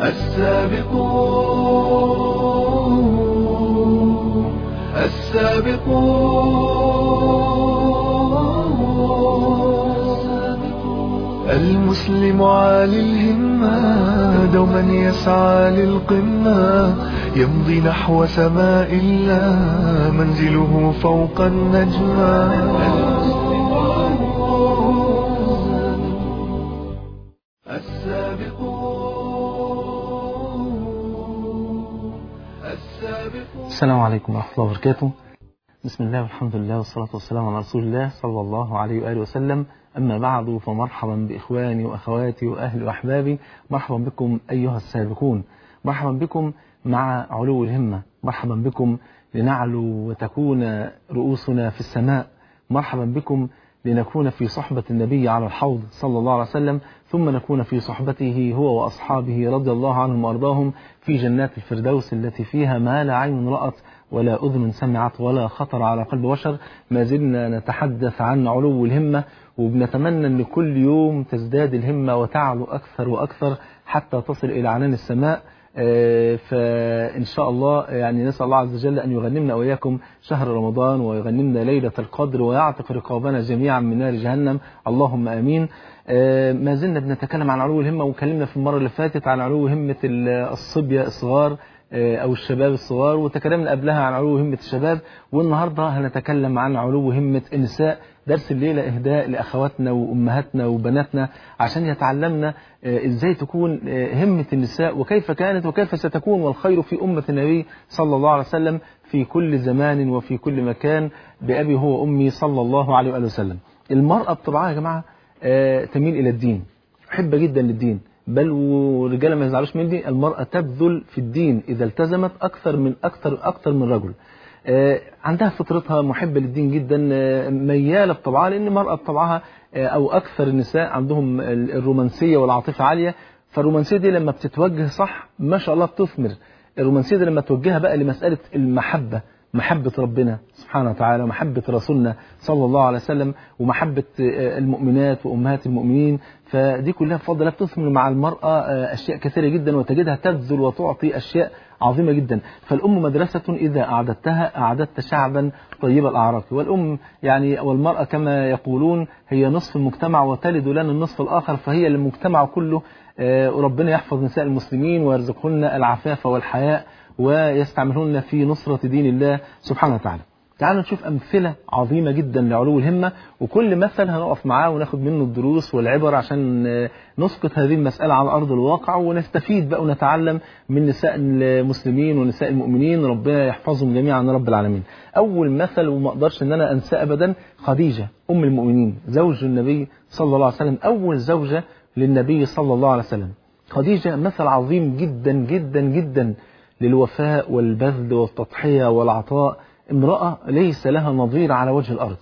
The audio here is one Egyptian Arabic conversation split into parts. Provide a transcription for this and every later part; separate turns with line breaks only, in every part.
السابقون السابقون المسلم عالي الهمة دوما يسعى للقمة يمضي نحو سماء الله منزله فوق النجمة السابقون
السلام عليكم ورحمة الله وبركاته بسم الله والحمد لله والصلاة والسلام على رسول الله صلى الله عليه وآله وسلم أما بعد فمرحبا بإخواني وأخواتي وأهلي وأحبابي مرحبا بكم أيها السابقون مرحبا بكم مع علو الهمة مرحبا بكم لنعلو وتكون رؤوسنا في السماء مرحبا بكم لنكون في صحبة النبي على الحوض صلى الله عليه وسلم ثم نكون في صحبته هو وأصحابه رضي الله عنهم وأرضاهم في جنات الفردوس التي فيها ما لا عين رأت ولا أذن سمعت ولا خطر على قلب بشر ما زلنا نتحدث عن علو الهمة وبنتمنى أن كل يوم تزداد الهمة وتعلو أكثر وأكثر حتى تصل إلى عنان السماء فإن شاء الله يعني نسأل الله عز وجل أن يغنمنا وإياكم شهر رمضان ويغنمنا ليلة القدر ويعتق رقابنا جميعا من نار جهنم اللهم آمين ما زلنا بنتكلم عن علو الهمة وكلمنا في المرة اللي فاتت عن علو همة الصبية الصغار أو الشباب الصغار وتكلمنا قبلها عن علو همة الشباب والنهاردة هنتكلم عن علو همة النساء درس الليلة إهداء لأخواتنا وأمهاتنا وبناتنا عشان يتعلمنا إزاي تكون همة النساء وكيف كانت وكيف ستكون والخير في أمة النبي صلى الله عليه وسلم في كل زمان وفي كل مكان بأبي هو أمي صلى الله عليه وآله وسلم المرأة بطبعها يا جماعة تميل إلى الدين محبة جدا للدين بل والرجاله ما يزعلوش مني المرأة تبذل في الدين إذا التزمت أكثر من أكثر أكثر من رجل عندها فطرتها محبة للدين جدا ميالة بطبعها لأن المرأة بطبعها أو أكثر النساء عندهم الرومانسية والعاطفة عالية فالرومانسية دي لما بتتوجه صح ما شاء الله بتثمر الرومانسية دي لما توجهها بقى لمسألة المحبة محبة ربنا سبحانه وتعالى ومحبة رسولنا صلى الله عليه وسلم ومحبة المؤمنات وأمهات المؤمنين فدي كلها بفضل الله بتثمر مع المرأة أشياء كثيرة جدا وتجدها تبذل وتعطي أشياء عظيمة جدا فالأم مدرسة إذا أعددتها أعددت شعبا طيب الأعراق والأم يعني والمرأة كما يقولون هي نصف المجتمع وتلد لنا النصف الآخر فهي المجتمع كله وربنا يحفظ نساء المسلمين ويرزقهن العفاف والحياء ويستعملون في نصرة دين الله سبحانه وتعالى تعالوا نشوف أمثلة عظيمة جدا لعلو الهمة وكل مثل هنقف معاه وناخد منه الدروس والعبر عشان نسقط هذه المسألة على أرض الواقع ونستفيد بقى ونتعلم من نساء المسلمين ونساء المؤمنين ربنا يحفظهم جميعا رب العالمين أول مثل وما أقدرش أن أنا أنساه أبدا خديجة أم المؤمنين زوج النبي صلى الله عليه وسلم أول زوجة للنبي صلى الله عليه وسلم خديجة مثل عظيم جدا جدا جدا للوفاء والبذل والتضحية والعطاء امرأة ليس لها نظير على وجه الأرض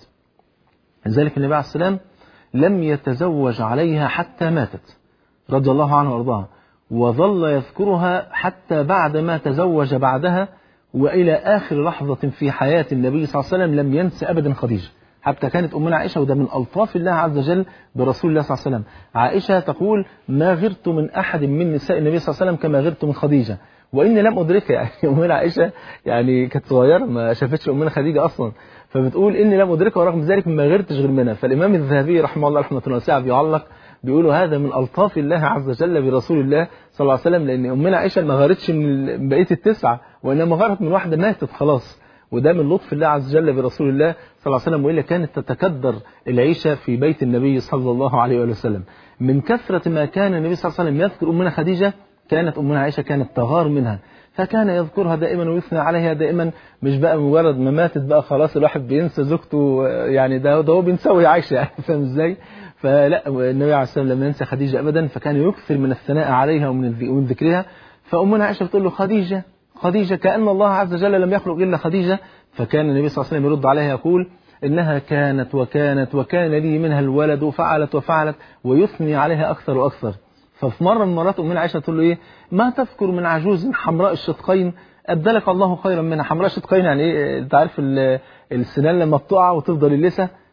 لذلك النبي عليه السلام لم يتزوج عليها حتى ماتت رضي الله عنها وارضاها وظل يذكرها حتى بعد ما تزوج بعدها وإلى آخر لحظة في حياة النبي صلى الله عليه وسلم لم ينس أبدا خديجة حتى كانت أمنا عائشة وده من ألطاف الله عز وجل برسول الله صلى الله عليه وسلم عائشة تقول ما غرت من أحد من نساء النبي صلى الله عليه وسلم كما غرت من خديجة واني لم ادركها يعني امنا عائشه يعني كانت صغيره ما شافتش امنا خديجه اصلا فبتقول اني لم ادركها ورغم ذلك ما غيرتش غير منها فالامام الذهبي رحمه الله رحمه واسعه بيعلق بيقولوا هذا من الطاف الله عز وجل برسول الله صلى الله عليه وسلم لان امنا عائشه ما غارتش من بقيه التسعه وانما غارت من واحده ماتت خلاص وده من لطف الله عز وجل برسول الله صلى الله عليه وسلم والا كانت تتكدر العيشه في بيت النبي صلى الله عليه وسلم من كثره ما كان النبي صلى الله عليه وسلم يذكر امنا خديجه كانت أمنا عائشة كانت تغار منها فكان يذكرها دائما ويثنى عليها دائما مش بقى مجرد ما ماتت بقى خلاص الواحد بينسى زوجته يعني ده ده هو بينسوي عايشة يعني فاهم ازاي؟ فلا النبي عليه السلام لم ينسى خديجة أبدا فكان يكثر من الثناء عليها ومن ذكرها فأمنا عائشة بتقول له خديجة خديجة كأن الله عز وجل لم يخلق إلا خديجة فكان النبي صلى الله عليه وسلم يرد عليها يقول إنها كانت وكانت وكان لي منها الولد وفعلت وفعلت ويثني عليها أكثر وأكثر ففي مرة من مرات أمنا عائشة تقول له إيه ما تذكر من عجوز حمراء الشدقين أبدلك الله خيرا منها حمراء الشدقين يعني إيه أنت عارف السنان لما بتقع وتفضل اللثة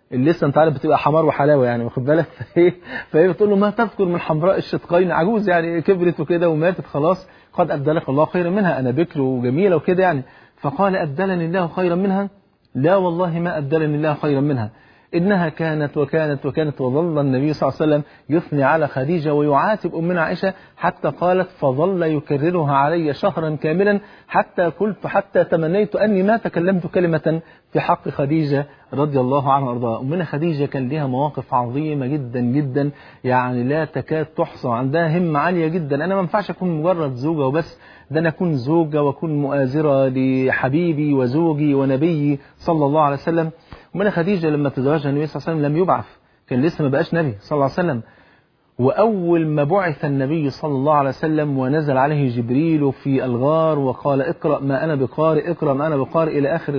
اللي لسه انت عارف بتبقى حمار وحلاوه يعني واخد بالك فايه فهي بتقول له ما تذكر من حمراء الشدقين عجوز يعني كبرت وكده وماتت خلاص قد ابدلك الله خيرا منها انا بكر وجميله وكده يعني فقال ابدلني الله خيرا منها لا والله ما ابدلني الله خيرا منها إنها كانت وكانت وكانت وظل النبي صلى الله عليه وسلم يثني على خديجة ويعاتب أمنا عائشة حتى قالت فظل يكررها علي شهرا كاملا حتى قلت حتى تمنيت أني ما تكلمت كلمة في حق خديجة رضي الله عنها وارضاها أمنا خديجة كان لها مواقف عظيمة جدا جدا يعني لا تكاد تحصى عندها همة عالية جدا أنا ما ينفعش أكون مجرد زوجة وبس ده أنا أكون زوجة وأكون مؤازرة لحبيبي وزوجي ونبيي صلى الله عليه وسلم أمنا خديجة لما تزوجها النبي صلى الله عليه وسلم لم يبعث كان لسه ما بقاش نبي صلى الله عليه وسلم وأول ما بعث النبي صلى الله عليه وسلم ونزل عليه جبريل في الغار وقال اقرأ ما أنا بقارئ اقرأ ما أنا بقارئ إلى آخر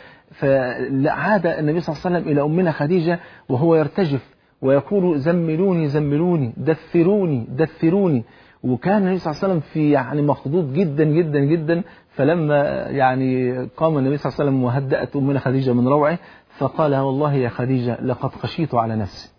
فعاد النبي صلى الله عليه وسلم إلى أمنا خديجة وهو يرتجف ويقول زملوني زملوني دثروني دثروني وكان النبي صلى الله عليه وسلم في يعني مخضوض جدا جدا جدا فلما يعني قام النبي صلى الله عليه وسلم وهدأت أمنا خديجة من روعه فقال والله يا خديجة لقد خشيت على نفسي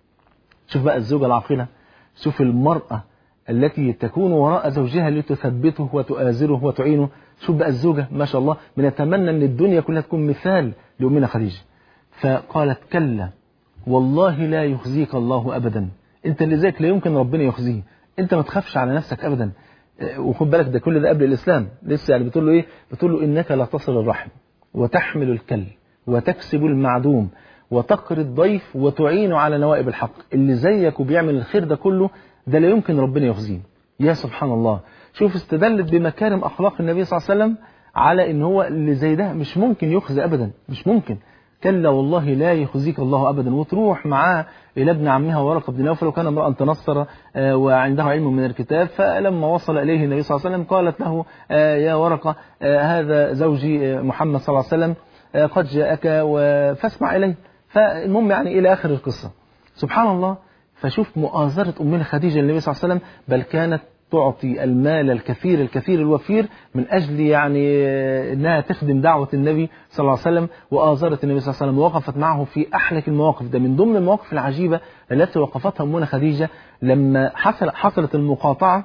شوف بقى الزوجة العاقلة شوف المرأة التي تكون وراء زوجها لتثبته وتؤازره وتعينه شوف بقى الزوجة ما شاء الله بنتمنى ان الدنيا كلها تكون مثال لأمنا خديجة فقالت كلا والله لا يخزيك الله أبدا انت اللي زيك لا يمكن ربنا يخزيه انت ما تخافش على نفسك أبدا وخد بالك ده كل ده قبل الإسلام لسه يعني بتقول له إيه بتقول له إنك لا تصل الرحم وتحمل الكل وتكسب المعدوم وتقري الضيف وتعين على نوائب الحق اللي زيك وبيعمل الخير ده كله ده لا يمكن ربنا يخزيه يا سبحان الله شوف استدلت بمكارم أخلاق النبي صلى الله عليه وسلم على ان هو اللي زي ده مش ممكن يخزي أبدا مش ممكن كلا والله لا يخزيك الله أبدا وتروح معاه إلى ابن عمها ورقة بن نوفل وكان امرأ تنصر وعنده علم من الكتاب فلما وصل إليه النبي صلى الله عليه وسلم قالت له يا ورقة هذا زوجي محمد صلى الله عليه وسلم قد جاءك فاسمع إليه فالمهم يعني إلى آخر القصة سبحان الله فشوف مؤازرة أمنا خديجة للنبي صلى الله عليه وسلم بل كانت تعطي المال الكثير الكثير الوفير من أجل يعني أنها تخدم دعوة النبي صلى الله عليه وسلم وآزرت النبي صلى الله عليه وسلم ووقفت معه في أحلك المواقف ده من ضمن المواقف العجيبة التي وقفتها أمنا خديجة لما حصل حصلت المقاطعة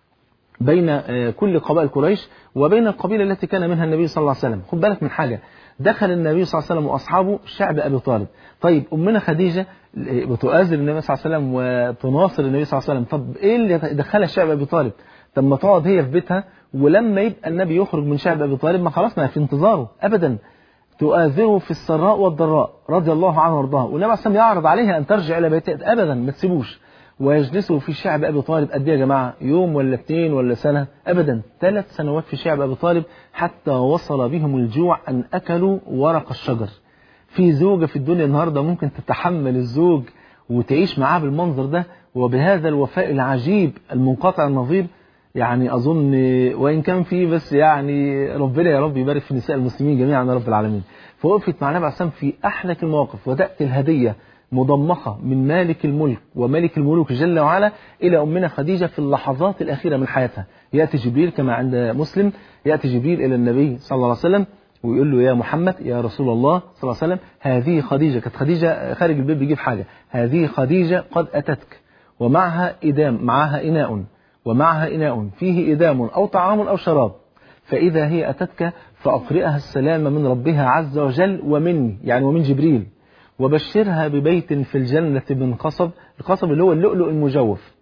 بين كل قبائل قريش وبين القبيلة التي كان منها النبي صلى الله عليه وسلم خد بالك من حاجة دخل النبي صلى الله عليه وسلم وأصحابه شعب أبي طالب طيب أمنا خديجة بتؤازر النبي صلى الله عليه وسلم وتناصر النبي صلى الله عليه وسلم طب إيه اللي دخلها شعب أبي طالب طب ما تقعد هي في بيتها ولما يبقى النبي يخرج من شعب أبي طالب ما خلاص ما في انتظاره أبدا تؤازره في السراء والضراء رضي الله عنه وارضاه والنبي عليه الصلاه يعرض عليها أن ترجع إلى بيتها أبدا ما تسيبوش ويجلسوا في شعب أبي طالب قد إيه يا جماعة يوم ولا اثنين ولا سنة أبدا ثلاث سنوات في شعب أبي طالب حتى وصل بهم الجوع أن أكلوا ورق الشجر في زوجة في الدنيا النهاردة ممكن تتحمل الزوج وتعيش معاه بالمنظر ده وبهذا الوفاء العجيب المنقطع النظير يعني أظن وإن كان في بس يعني ربنا يا رب يبارك في نساء المسلمين جميعا يا رب العالمين فوقفت مع النبي عليه في أحلك المواقف وتأتي الهدية مضمخة من مالك الملك وملك الملوك جل وعلا إلى أمنا خديجة في اللحظات الأخيرة من حياتها يأتي جبريل كما عند مسلم يأتي جبريل إلى النبي صلى الله عليه وسلم ويقول له يا محمد يا رسول الله صلى الله عليه وسلم هذه خديجة كانت خديجة خارج البيت بيجيب حاجة هذه خديجة قد أتتك ومعها إدام معها إناء ومعها إناء فيه إدام أو طعام أو شراب فإذا هي أتتك فأقرئها السلام من ربها عز وجل ومني يعني ومن جبريل وبشرها ببيت في الجنة من قصب القصب اللي هو اللؤلؤ المجوف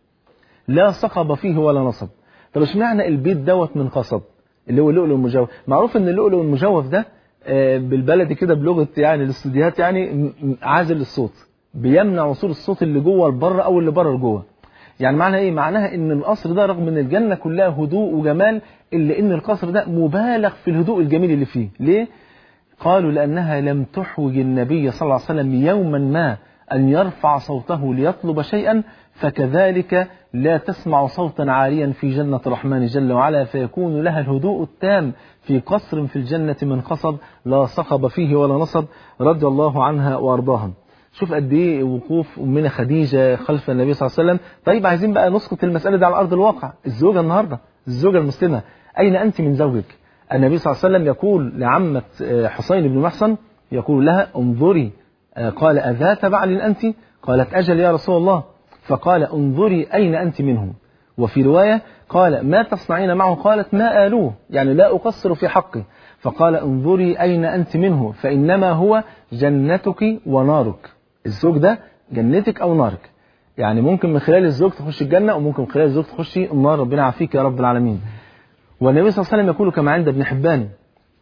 لا صخب فيه ولا نصب طب اشمعنى البيت دوت من قصب اللي هو اللؤلؤ المجوف معروف ان اللؤلؤ المجوف ده بالبلدي كده بلغه يعني الاستوديوهات يعني عازل للصوت بيمنع وصول الصوت اللي جوه لبره او اللي بره لجوه يعني معنى ايه معناها ان القصر ده رغم ان الجنه كلها هدوء وجمال الا ان القصر ده مبالغ في الهدوء الجميل اللي فيه ليه قالوا لانها لم تحوج النبي صلى الله عليه وسلم يوما ما ان يرفع صوته ليطلب شيئا فكذلك لا تسمع صوتا عاليا في جنة الرحمن جل وعلا فيكون لها الهدوء التام في قصر في الجنة من قصب لا صخب فيه ولا نصب رضي الله عنها وارضاها شوف قد ايه وقوف امنا خديجه خلف النبي صلى الله عليه وسلم طيب عايزين بقى نسقط المساله دي على ارض الواقع الزوجه النهارده الزوجه المسلمه اين انت من زوجك النبي صلى الله عليه وسلم يقول لعمه حسين بن محصن يقول لها انظري آه، قال أذات بعل أنت قالت أجل يا رسول الله فقال انظري أين أنت منه وفي رواية قال ما تصنعين معه قالت ما آلوه يعني لا أقصر في حقه فقال انظري أين أنت منه فإنما هو جنتك ونارك الزوج ده جنتك أو نارك يعني ممكن من خلال الزوج تخش الجنة وممكن من خلال الزوج تخشي النار ربنا يعافيك يا رب العالمين والنبي صلى الله عليه وسلم يقول كما عند ابن حبان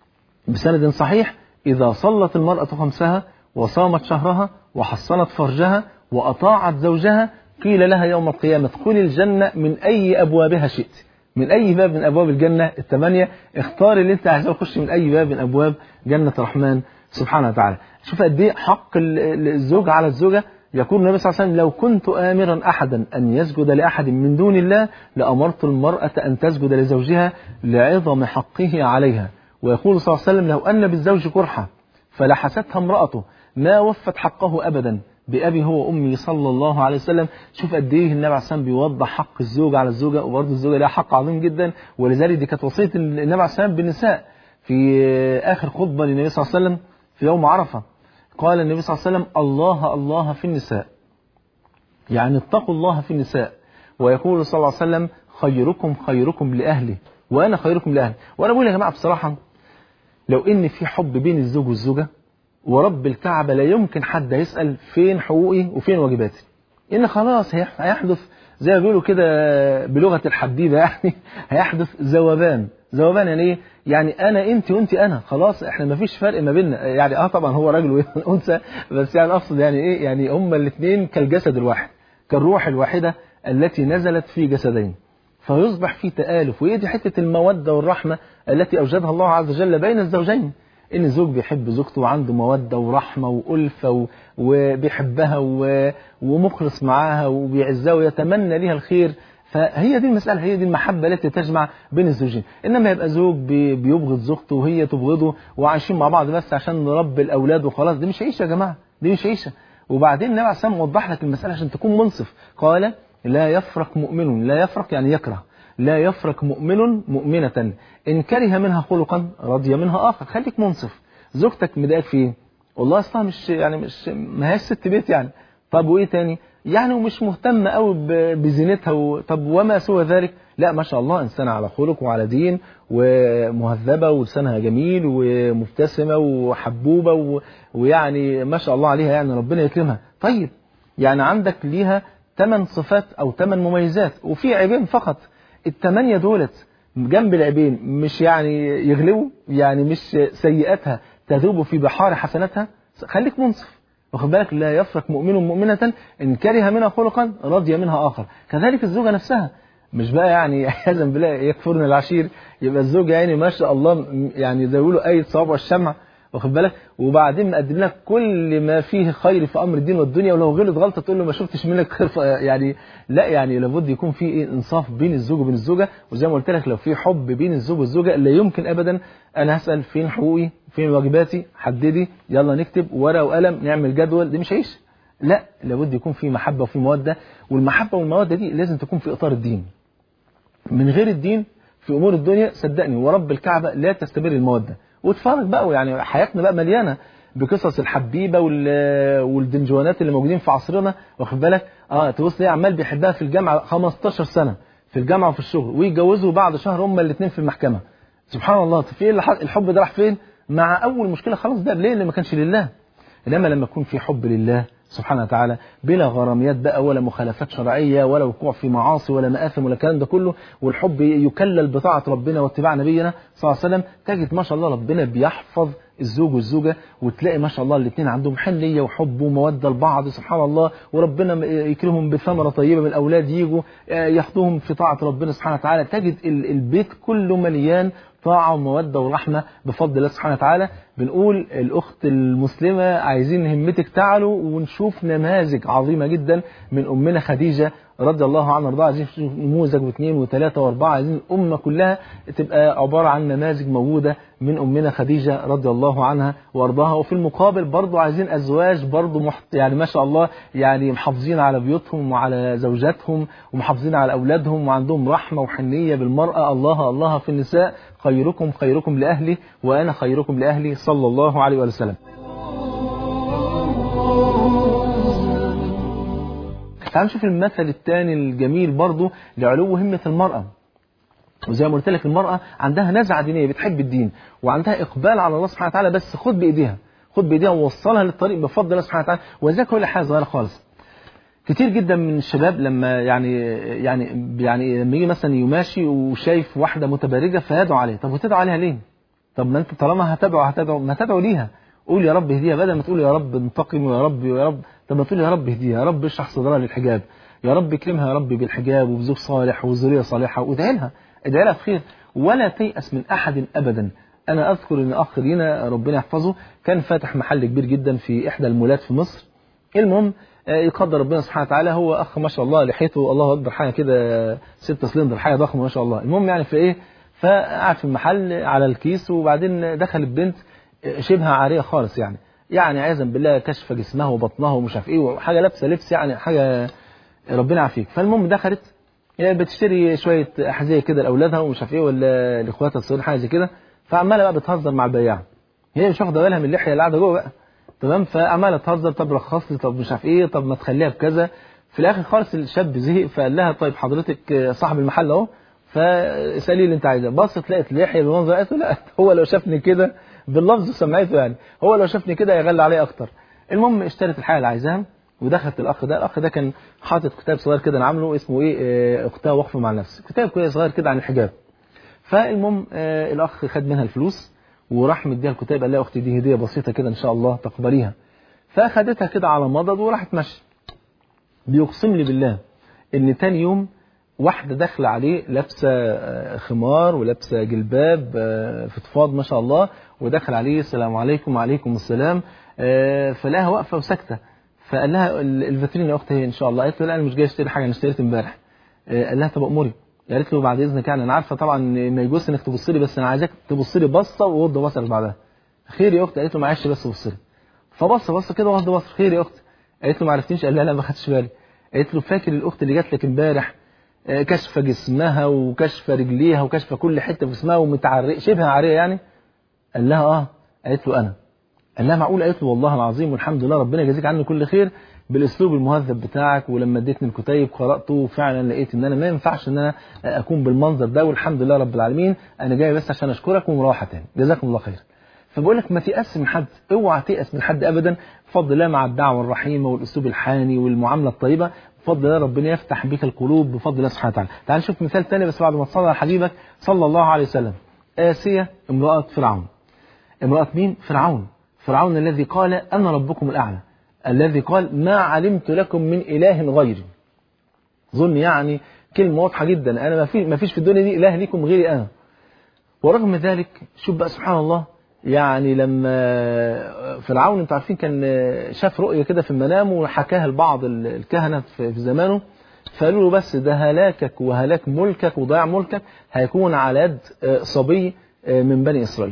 بسند صحيح إذا صلت المرأة خمسها وصامت شهرها وحصنت فرجها وأطاعت زوجها قيل لها يوم القيامة ادخلي الجنة من أي أبوابها شئت من أي باب من أبواب الجنة الثمانية اختار اللي أنت عايزاه خش من أي باب من أبواب جنة الرحمن سبحانه وتعالى شوف قد إيه حق ال- ال- الزوج على الزوجة يقول النبي صلى الله عليه وسلم لو كنت آمرا أحدا أن يسجد لأحد من دون الله لأمرت المرأة أن تسجد لزوجها لعظم حقه عليها ويقول صلى الله عليه وسلم لو أن بالزوج قرحة فلحستها امرأته ما وفت حقه أبدا بأبي هو وأمي صلى الله عليه وسلم شوف قد إيه النبي عليه السلام بيوضح حق الزوج على الزوجة وبرضه الزوجة لها حق عظيم جدا ولذلك دي كانت وصية النبي عليه السلام بالنساء في آخر خطبة للنبي صلى الله عليه وسلم في يوم عرفة قال النبي صلى الله عليه وسلم الله الله في النساء يعني اتقوا الله في النساء ويقول صلى الله عليه وسلم خيركم خيركم لأهله وأنا خيركم لأهلي وأنا بقول يا جماعة بصراحة لو إن في حب بين الزوج والزوجة ورب الكعبة لا يمكن حد يسأل فين حقوقي وفين واجباتي إن خلاص هي- هيحدث زي ما بيقولوا كده بلغة الحديدة يعني هيحدث ذوبان ذوبان يعني ايه؟ يعني انا انت وانت انا خلاص احنا ما فيش فرق ما بيننا يعني اه طبعا هو راجل وانثى بس يعني اقصد يعني ايه يعني هما الاثنين كالجسد الواحد كالروح الواحدة التي نزلت في جسدين فيصبح في تآلف وهي دي حتة المودة والرحمة التي أوجدها الله عز وجل بين الزوجين إن الزوج بيحب زوجته وعنده مودة ورحمة وألفة و- وبيحبها و- ومخلص معاها وبيعزها ويتمنى لها الخير فهي دي المسألة هي دي المحبة التي تجمع بين الزوجين إنما يبقى زوج بي- بيبغض زوجته وهي تبغضه وعايشين مع بعض بس عشان نربي الأولاد وخلاص دي مش عيشة يا جماعة دي مش عيشة وبعدين النبي عليه الصلاة والسلام وضح لك المسألة عشان تكون منصف قال لا يفرق مؤمن لا يفرق يعني يكره لا يفرق مؤمن مؤمنة إن كره منها خلقا رضي منها آخر خليك منصف زوجتك مضايقك في إيه؟ والله أصلا مش يعني مش ما هيش ست بيت يعني طب وإيه تاني يعني ومش مهتمة قوي ب- بزينتها و... طب وما سوى ذلك لا ما شاء الله إنسانة على خلق وعلى دين ومهذبة ولسانها جميل ومبتسمة وحبوبة و... ويعني ما شاء الله عليها يعني ربنا يكرمها طيب يعني عندك ليها ثمان صفات أو ثمان مميزات وفي عيبين فقط الثمانية دولت جنب العيبين مش يعني يغلبوا يعني مش سيئاتها تذوب في بحار حسناتها خليك منصف واخد بالك لا يفرق مؤمن مؤمنة إن كره منها خلقا رضي منها آخر كذلك الزوجة نفسها مش بقى يعني عياذا بالله يكفرن العشير يبقى الزوج يعني ما شاء الله م- يعني زي ما بيقولوا أي صوابع الشمع واخد بالك وبعدين مقدم لك كل ما فيه خير في امر الدين والدنيا ولو غلط غلطه تقول له ما شفتش منك خير ف- يعني لا يعني لابد يكون في ايه انصاف بين الزوج وبين الزوجه وزي ما قلت لك لو في حب بين الزوج والزوجه لا يمكن ابدا انا هسال فين حقوقي فين واجباتي حددي يلا نكتب ورقه وقلم نعمل جدول دي مش عيش لا لابد يكون في محبه وفي موده والمحبه والموده دي لازم تكون في اطار الدين من غير الدين في امور الدنيا صدقني ورب الكعبه لا تستمر الموده واتفرج بقى يعني حياتنا بقى مليانه بقصص الحبيبه وال- والدنجوانات اللي موجودين في عصرنا واخد بالك اه تبص ليه عمال بيحبها في الجامعه 15 سنه في الجامعه وفي الشغل ويتجوزوا بعد شهر هما الاثنين في المحكمه سبحان الله طب في ايه اللي حصل؟ الحب ده راح فين مع اول مشكله خلاص ده ليه اللي ما كانش لله انما لما يكون في حب لله سبحانه وتعالى بلا غراميات بقى ولا مخالفات شرعيه ولا وقوع في معاصي ولا مآثم ولا الكلام ده كله والحب يكلل بطاعه ربنا واتباع نبينا صلى الله عليه وسلم تجد ما شاء الله ربنا بيحفظ الزوج والزوجه وتلاقي ما شاء الله الاثنين عندهم حنيه وحب وموده لبعض سبحان الله وربنا يكرمهم بثمره طيبه من الاولاد يجوا آه، ياخدوهم في طاعه ربنا سبحانه وتعالى تجد ال- البيت كله مليان طاعة ومودة ورحمة بفضل الله سبحانه وتعالى بنقول الأخت المسلمة عايزين همتك تعلو ونشوف نماذج عظيمة جدا من أمنا خديجة رضي الله عنها وارضاها عايزين نشوف نموذج واثنين وثلاثة وأربعة عايزين الأمة كلها تبقى عبارة عن نماذج موجودة من أمنا خديجة رضي الله عنها وأرضاها وفي المقابل برضو عايزين أزواج برضو محت... يعني ما شاء الله يعني محافظين على بيوتهم وعلى زوجاتهم ومحافظين على أولادهم وعندهم رحمة وحنية بالمرأة الله الله في النساء خيركم خيركم لأهلي وأنا خيركم لأهلي صلى الله عليه وسلم تعال نشوف المثل الثاني الجميل برضه لعلو همة المرأة وزي ما قلت لك المرأة عندها نزعة دينية بتحب الدين وعندها إقبال على الله سبحانه وتعالى بس خد بإيديها خد بإيديها ووصلها للطريق بفضل الله سبحانه وتعالى وذاك هو حاجة صغيرة خالص كتير جدا من الشباب لما يعني يعني يعني لما يجي مثلا يماشي وشايف واحدة متبرجة فيدعو عليها طب وتدعو عليها ليه؟ طب ما انت طالما هتدعو هتدعو ما تدعو ليها قول يا رب اهديها بدل ما تقول يا رب انتقم ويا رب ويا رب طب ما تقول يا رب اهديها يا رب اشرح صدرها للحجاب يا رب اكرمها يا رب بالحجاب وبزوج صالح وذريه صالحه وادعي لها ادعي لها بخير ولا تيأس من احد ابدا انا اذكر ان اخ لينا ربنا يحفظه كان فاتح محل كبير جدا في احدى المولات في مصر المهم يقدر ربنا سبحانه وتعالى هو اخ ما شاء الله لحيته الله اكبر حاجه كده ستة سلندر حاجه ضخمه ما شاء الله المهم يعني في ايه فقعد في المحل على الكيس وبعدين دخلت بنت شبه عاريه خالص يعني يعني عياذا بالله كشف جسمها وبطنها ومش عارف ايه وحاجه لابسه لبس يعني حاجه ربنا يعافيك فالمهم دخلت بتشتري شويه احذيه كده لاولادها ومش عارف ايه ولا لاخواتها الصغيرين حاجه زي كده فعماله بقى بتهزر مع البياع هي مش واخده بالها من اللحيه اللي قاعده جوه بقى تمام فعماله تهزر طب رخص لي طب مش عارف ايه طب ما تخليها بكذا في الاخر خالص الشاب زهق فقال لها طيب حضرتك صاحب المحل اهو فاسالي اللي انت عايزاه بصت لقيت لحيه بالمنظر قالت له لا هو لو شافني كده باللفظ سمعته يعني هو لو شافني كده يغلى عليه اكتر المهم اشترت الحاجه اللي عايزاها ودخلت الاخ ده الاخ ده كان حاطط كتاب صغير كده انا عامله اسمه ايه اختها وقفه مع النفس كتاب كده صغير كده عن الحجاب فالمهم اه الاخ خد منها الفلوس وراح مديها الكتاب قال لها اختي دي هديه بسيطه كده ان شاء الله تقبليها فاخدتها كده على مضض وراحت ماشيه بيقسم لي بالله ان تاني يوم واحده داخله عليه لابسه خمار ولابسه جلباب فضفاض ما شاء الله ودخل عليه السلام عليكم وعليكم السلام فلاها واقفه وساكته فقال لها الفاترين يا اختي ان شاء الله قالت له لا انا مش جاي اشتري حاجه انا اشتريت امبارح قال لها طب امري قالت له بعد اذنك يعني انا عارفه طبعا ما يجوز انك تبص لي بس انا عايزاك تبص لي بصه وغض بصرك بعدها خير يا اختي قالت له معلش بس بص لي فبص بص كده وغض بصر خير يا اختي قالت له ما عرفتنيش قال لها لا ما خدتش بالي قالت له فاكر الاخت اللي جات لك امبارح كشف جسمها وكشف رجليها وكشف كل حته في جسمها ومتعريه شبه عاريه يعني قال لها اه قالت له انا قال لها معقول قالت له والله العظيم والحمد لله ربنا يجازيك عني كل خير بالاسلوب المهذب بتاعك ولما اديتني الكتيب قراته فعلا لقيت ان انا ما ينفعش ان انا اكون بالمنظر ده والحمد لله رب العالمين انا جاي بس عشان اشكرك ومروحه تاني جزاكم الله خير فبقول لك ما تيأس من حد اوعى تيأس من حد ابدا بفضل الله مع الدعوه الرحيمه والاسلوب الحاني والمعامله الطيبه بفضل الله ربنا يفتح بك القلوب بفضل الله سبحانه وتعالى تعال نشوف مثال تاني بس بعد ما تصلي على حبيبك صلى الله عليه وسلم آسية امرأة فرعون امرأة مين فرعون فرعون الذي قال أنا ربكم الأعلى الذي قال ما علمت لكم من إله غيري ظن يعني كلمة واضحة جدا أنا ما في ما فيش في الدنيا دي إله لكم غيري أنا ورغم ذلك شوف بقى سبحان الله يعني لما فرعون انتوا عارفين كان شاف رؤية كده في المنام وحكاها لبعض الكهنة في زمانه فقالوا له بس ده هلاكك وهلاك ملكك وضياع ملكك هيكون على يد صبي من بني إسرائيل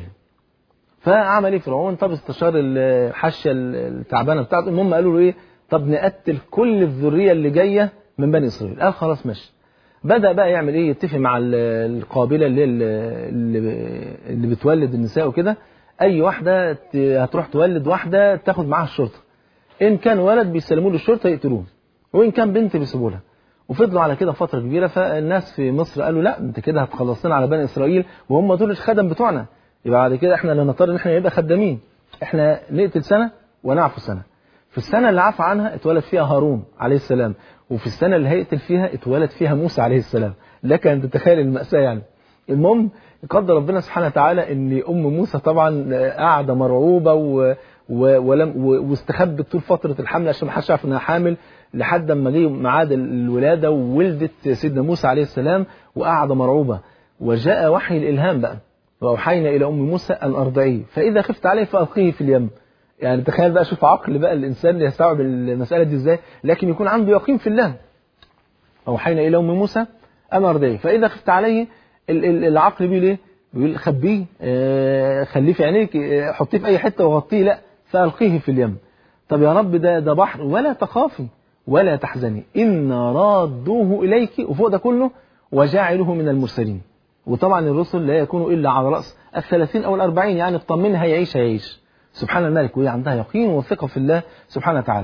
فعمل ايه فرعون طب استشار الحاشيه التعبانه بتاعته المهم قالوا له ايه طب نقتل كل الذريه اللي جايه من بني اسرائيل قال خلاص ماشي بدا بقى يعمل ايه يتفق مع القابله اللي اللي, اللي بتولد النساء وكده اي واحده هتروح تولد واحده تاخد معاها الشرطه ان كان ولد بيسلموه للشرطه يقتلوه وان كان بنت بيسيبوا لها وفضلوا على كده فتره كبيره فالناس في مصر قالوا لا انت كده هتخلصنا على بني اسرائيل وهم دول الخدم بتوعنا يبقى بعد كده احنا اللي نضطر ان احنا نبقى خدامين احنا نقتل سنه ونعفو سنه في السنه اللي عفى عنها اتولد فيها هارون عليه السلام وفي السنه اللي هيقتل فيها اتولد فيها موسى عليه السلام لك ان تتخيل الماساه يعني المهم قدر ربنا سبحانه وتعالى ان ام موسى طبعا قاعده مرعوبه و و ولم واستخبت طول فتره الحمل عشان ما حدش يعرف انها حامل لحد اما جه ميعاد الولاده وولدت سيدنا موسى عليه السلام وقاعده مرعوبه وجاء وحي الالهام بقى وأوحينا إلى أم موسى أن أرضعيه فإذا خفت عليه فألقيه في اليم يعني تخيل بقى شوف عقل بقى الإنسان اللي يستوعب المسألة دي إزاي لكن يكون عنده يقين في الله أوحينا إلى أم موسى أن أرضعيه فإذا خفت عليه العقل بيقول إيه؟ بيقول خبيه آه خليه في عينيك آه حطيه في أي حتة وغطيه لا فألقيه في اليم طب يا رب ده ده بحر ولا تخافي ولا تحزني إن رادوه إليك وفوق ده كله وجاعله من المرسلين وطبعا الرسل لا يكونوا إلا على رأس الثلاثين أو الأربعين يعني اطمن هيعيش هيعيش سبحان الملك وهي عندها يقين وثقة في الله سبحانه وتعالى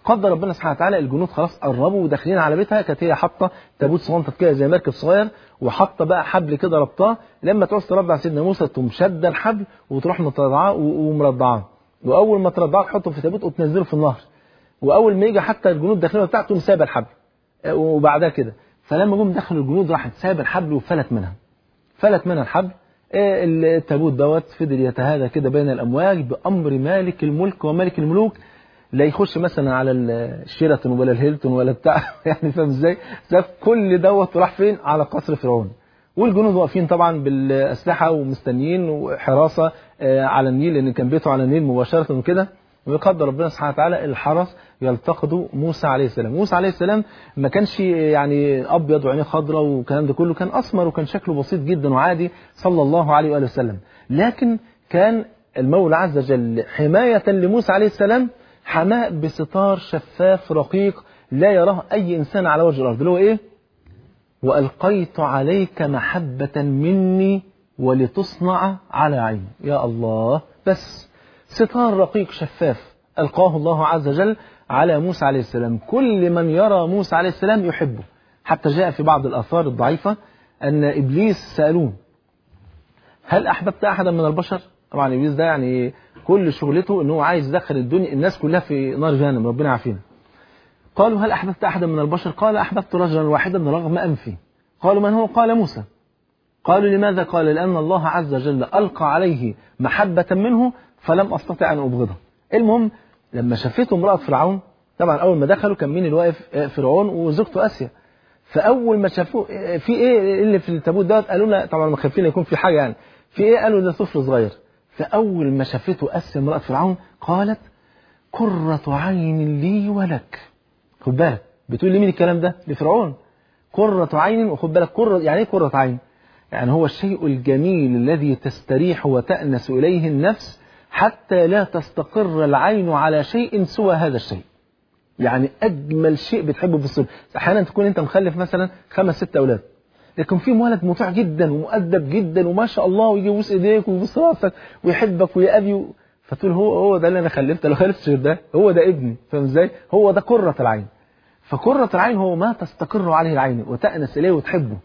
قدر ربنا سبحانه وتعالى الجنود خلاص قربوا وداخلين على بيتها كانت هي حاطه تابوت صغنطط كده زي مركب صغير وحاطه بقى حبل كده ربطاه لما تعوز ترضع سيدنا موسى تقوم شاده الحبل وتروح مترضعاه و- ومرضعاه واول ما ترضعه تحطه في تابوت وتنزله في النهر واول ما يجي حتى الجنود داخلين بتاعته تقوم سايبه الحبل آه، وبعدها كده فلما جم دخلوا الجنود راحت سايبه الحبل وفلت منها فلت منها الحبل آه، التابوت دوت فضل يتهادى كده بين الامواج بامر مالك الملك وملك الملوك لا يخش مثلا على الشيراتون ولا الهيلتون ولا بتاع يعني فاهم ازاي؟ ساب كل دوت وراح فين؟ على قصر فرعون. والجنود واقفين طبعا بالاسلحه ومستنيين وحراسه آه، على النيل لان كان بيته على النيل مباشره وكده ويقدر ربنا سبحانه وتعالى الحرس يلتقطوا موسى عليه السلام، موسى عليه السلام ما كانش يعني ابيض وعينيه خضراء والكلام ده كله كان اسمر وكان شكله بسيط جدا وعادي صلى الله عليه واله وسلم، لكن كان المولى عز وجل حمايه لموسى عليه السلام حماه بستار شفاف رقيق لا يراه اي انسان على وجه الارض اللي هو ايه؟ وألقيت عليك محبة مني ولتصنع على عيني يا الله بس ستار رقيق شفاف ألقاه الله عز وجل على موسى عليه السلام كل من يرى موسى عليه السلام يحبه حتى جاء في بعض الآثار الضعيفة أن إبليس سألوه هل أحببت أحدا من البشر طبعا إبليس ده يعني كل شغلته أنه عايز يدخل الدنيا الناس كلها في نار جهنم ربنا يعافينا قالوا هل أحببت أحدا من البشر قال أحببت رجلا واحدا رغم أنفي قالوا من هو قال موسى قالوا لماذا قال لأن الله عز وجل ألقى عليه محبة منه فلم أستطع أن أبغضه المهم لما شافته امرأة فرعون طبعا أول ما دخلوا كان مين اللي واقف فرعون وزوجته آسيا فأول ما شافوه في إيه اللي في التابوت دوت قالوا لنا طبعا ما خايفين يكون في حاجة يعني في إيه قالوا ده طفل صغير فأول ما شافته آسيا امرأة فرعون قالت قرة عين لي ولك خد بالك بتقول لي مين الكلام ده لفرعون قرة عين وخد بالك قرة يعني ايه قرة عين يعني هو الشيء الجميل الذي تستريح وتأنس إليه النفس حتى لا تستقر العين على شيء سوى هذا الشيء يعني أجمل شيء بتحبه في الصبح أحيانا تكون أنت مخلف مثلا خمس ست أولاد لكن في ولد مطيع جدا ومؤدب جدا وما شاء الله ويجي يبوس ايديك ويبوس راسك ويحبك ويا ابي فتقول هو هو ده اللي انا خلفته لو خلفت ده هو ده ابني فاهم ازاي؟ هو ده قرة العين فقرة العين هو ما تستقر عليه العين وتأنس إليه وتحبه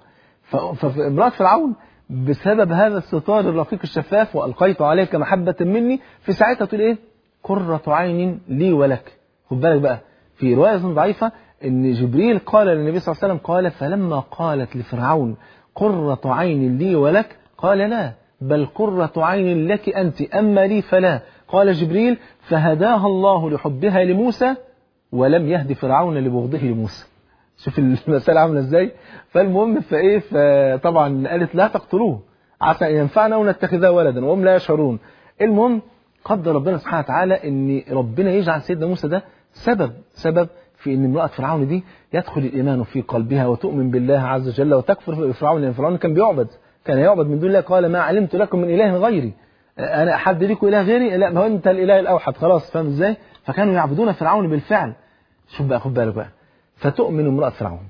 فامرأة فرعون بسبب هذا الستار الرقيق الشفاف وألقيت عليك محبة مني في ساعتها تقول إيه قرة عين لي ولك خد بالك بقى في رواية ضعيفة إن جبريل قال للنبي صلى الله عليه وسلم قال فلما قالت لفرعون قرة عين لي ولك قال لا بل قرة عين لك أنت أما لي فلا قال جبريل فهداها الله لحبها لموسى ولم يهدي فرعون لبغضه لموسى شوف المسألة عاملة ازاي فالمهم فايه فطبعا قالت لا تقتلوه عسى ان ينفعنا او نتخذه ولدا وهم لا يشعرون المهم قدر ربنا سبحانه وتعالى ان ربنا يجعل سيدنا موسى ده سبب سبب في ان امرأة فرعون دي يدخل الايمان في قلبها وتؤمن بالله عز وجل وتكفر فرعون لان فرعون كان بيعبد كان يعبد من دون الله قال ما علمت لكم من اله غيري انا حد ليكم اله غيري لا ما هو انت الاله الاوحد خلاص فاهم ازاي فكانوا يعبدون فرعون بالفعل شوف بقى خد بالك بقى فتؤمن امرأة فرعون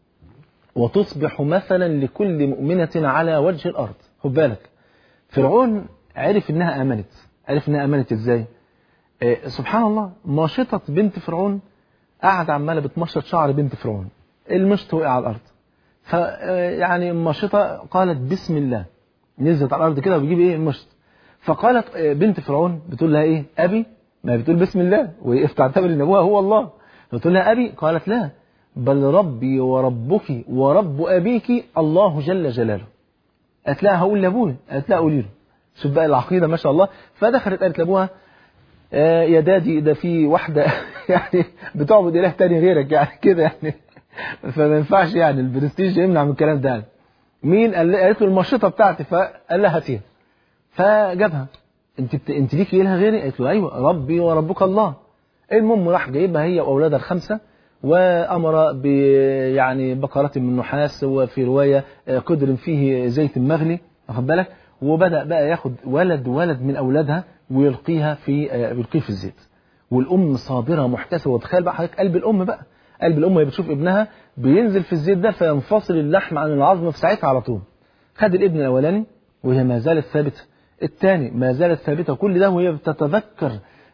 وتصبح مثلا لكل مؤمنة على وجه الأرض خد بالك فرعون عرف انها امنت عرف انها امنت ازاي آه سبحان الله ماشطة بنت فرعون قاعدة عمالة بتمشط شعر بنت فرعون المشط وقع على الأرض ف يعني ماشطة قالت بسم الله نزلت على الأرض كده وبيجيب ايه المشط فقالت بنت فرعون بتقول لها ايه أبي ما بتقول بسم الله وهي تعتبر ان ابوها هو الله فتقول لها أبي قالت لا بل ربي وربك ورب أبيك الله جل جلاله قالت لها هقول لأبويا قالت لها قولي له شوف بقى العقيدة ما شاء الله فدخلت قالت لأبوها آه يا دادي ده في واحدة يعني بتعبد إله تاني غيرك يعني كده يعني فما ينفعش يعني البرستيج يمنع من الكلام ده مين قالت له المشطة بتاعتي فقال لها هاتيها فجابها انت بت... انت ليكي إله غيري قالت له ايوه ربي وربك الله المهم راح جايبها هي واولادها الخمسه وامر ب يعني بقره من نحاس وفي روايه قدر فيه زيت مغلي واخد بالك وبدا بقى ياخد ولد ولد من اولادها ويلقيها في يلقيه في الزيت والام صابره محتسبه وتخيل بقى حضرتك قلب الام بقى قلب الام وهي بتشوف ابنها بينزل في الزيت ده فينفصل اللحم عن العظم في ساعتها على طول خد الابن الاولاني وهي ما زالت ثابته الثاني ما زالت ثابته كل ده وهي بتتذكر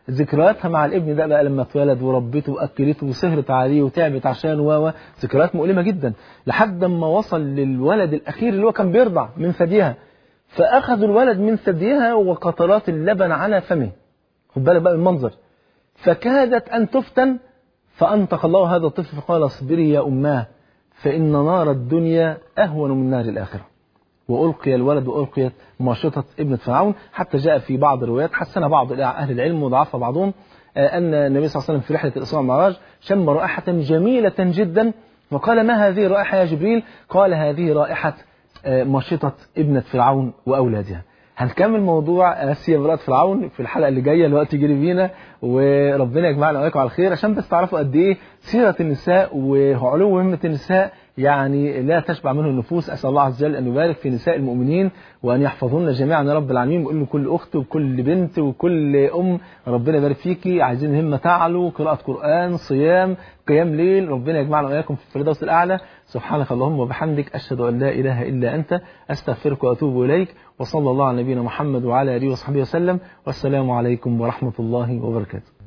ذكرياتها مع الابن ده بقى لما اتولد وربته واكلته وسهرت عليه وتعبت عشان و ذكريات مؤلمه جدا لحد ما وصل للولد الاخير اللي هو كان بيرضع من ثديها فاخذوا الولد من ثديها وقطرات اللبن على فمه خد بالك بقى المنظر فكادت ان تفتن فانطق الله هذا الطفل فقال اصبري يا اماه فان نار الدنيا اهون من نار الاخره وألقي الولد وألقيت ماشطة ابنة فرعون حتى جاء في بعض الروايات حسن بعض أهل العلم وضعف بعضهم أن النبي صلى الله عليه وسلم في رحلة الإسراء والمعراج شم رائحة جميلة جدا وقال ما هذه الرائحة يا جبريل قال هذه رائحة ماشطة ابنة فرعون وأولادها هنكمل موضوع آسيا امرأة فرعون في الحلقة اللي جاية الوقت يجري بينا وربنا يجمعنا وإياكم على الخير عشان بس تعرفوا قد إيه سيرة النساء وعلو همة النساء يعني لا تشبع منه النفوس أسأل الله عز وجل أن يبارك في نساء المؤمنين وأن يحفظهن جميعا يا رب العالمين ويقول لكل أخت وكل بنت وكل أم ربنا يبارك فيكي عايزين همة تعلو قراءة قرآن صيام قيام ليل ربنا يجمعنا وإياكم في الفردوس الأعلى سبحانك اللهم وبحمدك أشهد أن لا إله إلا أنت أستغفرك وأتوب إليك وصلى الله على نبينا محمد وعلى آله وصحبه وسلم والسلام عليكم ورحمة الله وبركاته